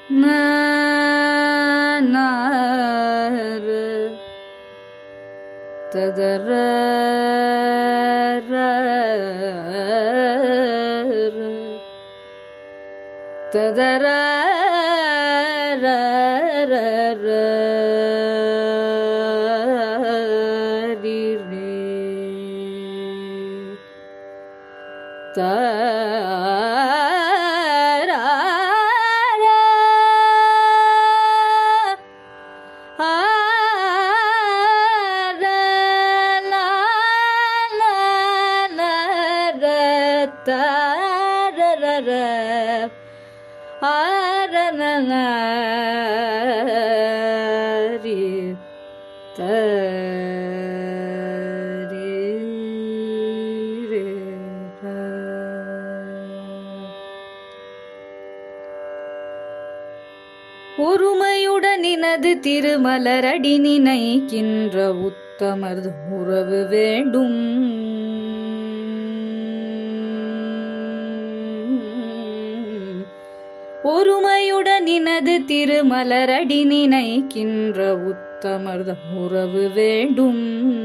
ததர ததர ஒருமையுடனினது திருமலரடி நினைக்கின்ற உத்தமர் உறவு வேண்டும் ஒருமையுடனினது திருமலரடி நினைக்கின்ற உத்தமர் உறவு வேண்டும்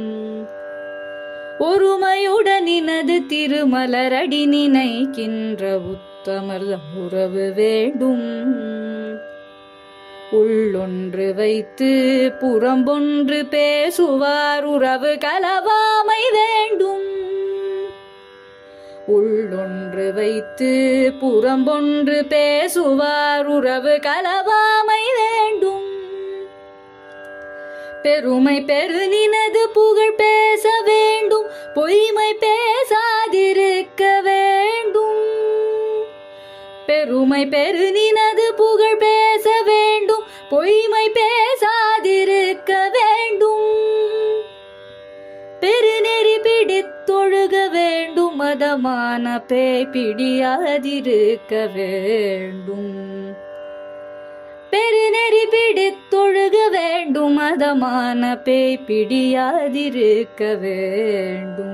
ஒருமையுடனினது திருமலரடி நினைக்கின்ற உத்தமர் உறவு வேண்டும் உள்ளொன்று வைத்து புறம்பொன்று பேசுவார் உறவு கலவாமை வேண்டும் உள்ளொன்று வைத்து புறம்பொன்று பேசுவார் உறவு கலவாமை வேண்டும் பெருமை பெருநினது புகழ் பேச வேண்டும் பொய்மை பேசாதிருக்க வேண்டும் பெருமை பெருநினது புகழ் பேச வேண்டும் பொய்மை பேசாதிருக்க வேண்டும் பெருநெறி பிடித்தொழுக வேண்டும் மதமான பேய் பிடியாதிருக்க வேண்டும் பெருநெறி பிடித்தொழுக வேண்டும் மதமான பேய் பிடியாதிருக்க வேண்டும்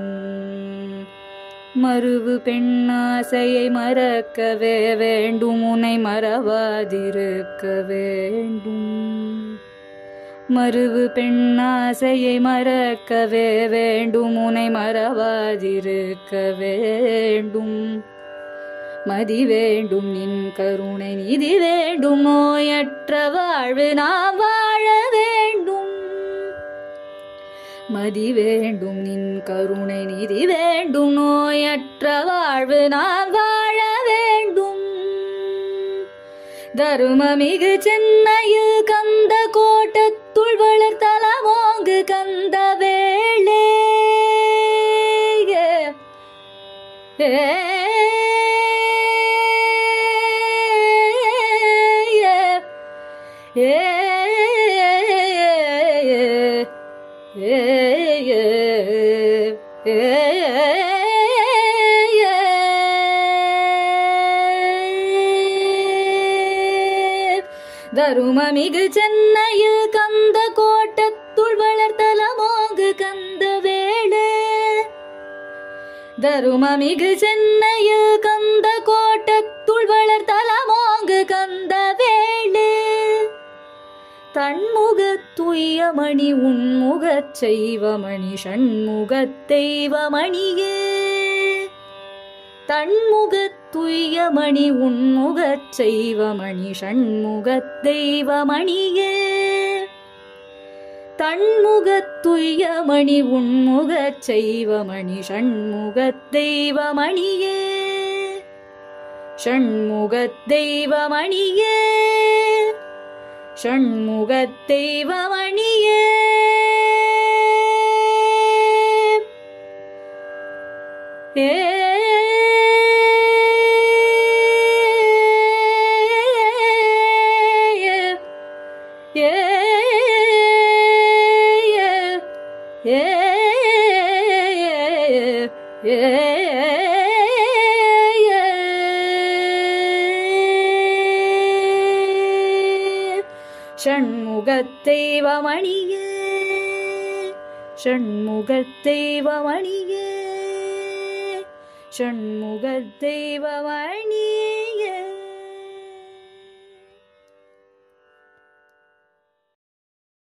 மறுவு பெண்ணாசையை மறக்கவே வேண்டும் உனை மறவாதிருக்க வேண்டும் மறுவு பெண்ணாசையை மறக்கவே வேண்டும் உனை மறவாதிருக்க வேண்டும் மதி வேண்டும் நின் கருணை நிதி வேண்டும் நோயற்ற வாழ்வு நாம் வாழ வேண்டும் மதி வேண்டும் நின் கருணை நிதி வேண்டும் நோயற்ற வாழ்வு நான் வாழ வேண்டும் தருமமிகு சென்னையில் கந்த கோட்டத்துள் வளர்த்தலமோங்கு கந்த வேளே ஏ தருமமிகு சென்னையில் கந்த கோட்டத்துள் வளர்த்தலமோங்கு கந்த வேளே தருமமிகு சென்னையில் கந்த கோட்டத்துள் வளர்த்தலமோங்கு கந்த வேளே தன்முகத் துய்யமணி உன்முகச் செய்வமணி ஷண்முகத் தெய்வமணியே தன்முகத் துய்யமணி உன்முகச் செய்வமணி ஷண்முகத் தெய்வமணியே தன்முகத் துய்யமணி உன்முகச் செய்வமணி ஷண்முகத் தெய்வமணியே ஷண்முகத் தெய்வமணியே ஷண்முகத் தெய்வமணியே ஏ ஷண்முகத்தெய்வமணியே ஷண்முகத்தெய்வமணியே ஷண்முகத்தெய்வமணியே